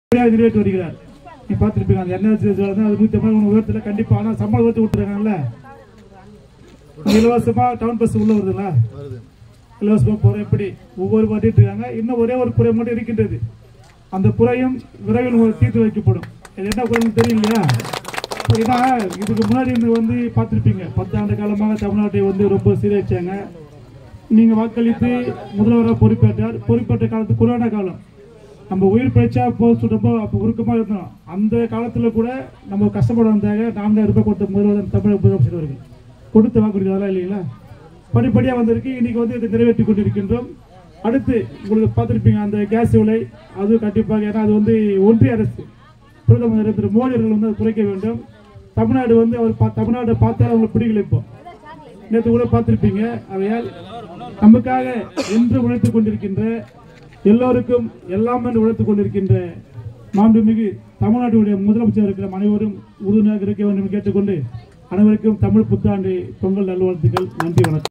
முறையாக நிறைவேற்றி வருகிறார் நீ பார்த்துருப்பீங்க அந்த என்எல்சி அது நூற்றி ஐம்பது மூணு உயரத்தில் கண்டிப்பாக ஆனால் சம்பளம் உயர்த்தி விட்டுருக்காங்கல்ல இலவசமாக டவுன் பஸ் உள்ள வருதுங்களா இலவசமாக போகிற எப்படி ஒவ்வொரு மாட்டிட்டு இருக்காங்க இன்னும் ஒரே ஒரு குறை மட்டும் இருக்கின்றது அந்த குறையும் விரைவில் உங்களுக்கு தீர்த்து வைக்கப்படும் இது என்ன குறைன்னு தெரியும் இல்லையா இதான் இதுக்கு முன்னாடி இருந்து வந்து பார்த்துருப்பீங்க பத்தாண்டு காலமாக தமிழ்நாட்டை வந்து ரொம்ப சீரழிச்சாங்க நீங்க வாக்களித்து முதல்வராக பொறுப்பேற்றார் பொறுப்பேற்ற காலத்து கொரோனா காலம் நம்ம உயிர் பிழைச்சா போக சொல்றப்போ அப்போ உருக்கமா இருந்தோம் அந்த காலத்துல கூட நம்ம கஷ்டப்பட வந்தாங்க நான்காயிரம் ரூபாய் கொடுத்த முதல்வர் தமிழக முதலமைச்சர் அவர்கள் கொடுத்த வாக்குறுதி அதெல்லாம் இல்லைங்களா படிப்படியா வந்திருக்கு இன்னைக்கு வந்து இதை நிறைவேற்றி கொண்டிருக்கின்றோம் அடுத்து உங்களுக்கு பார்த்துருப்பீங்க அந்த கேஸ் விலை அது கண்டிப்பாக ஏன்னா அது வந்து ஒன்றிய அரசு பிரதமர் திரு மோடி அவர்கள் வந்து அதை குறைக்க வேண்டும் தமிழ்நாடு வந்து அவர் பா- தமிழ்நாட்டை பார்த்தா அவங்களுக்கு பிடிக்கல இப்போ நேற்று கூட பார்த்திருப்பீங்க அவையால் நமக்காக என்று உழைத்துக் கொண்டிருக்கின்ற எல்லோருக்கும் எல்லாம் என்று உழைத்துக் கொண்டிருக்கின்ற மாண்புமிகு தமிழ்நாட்டுடைய முதலமைச்சர் இருக்கிற அனைவரும் உறுதுணையாக இருக்க வேண்டும் என்று கேட்டுக்கொண்டு அனைவருக்கும் தமிழ் புத்தாண்டு பொங்கல் நல்வாழ்த்துக்கள் நன்றி வணக்கம்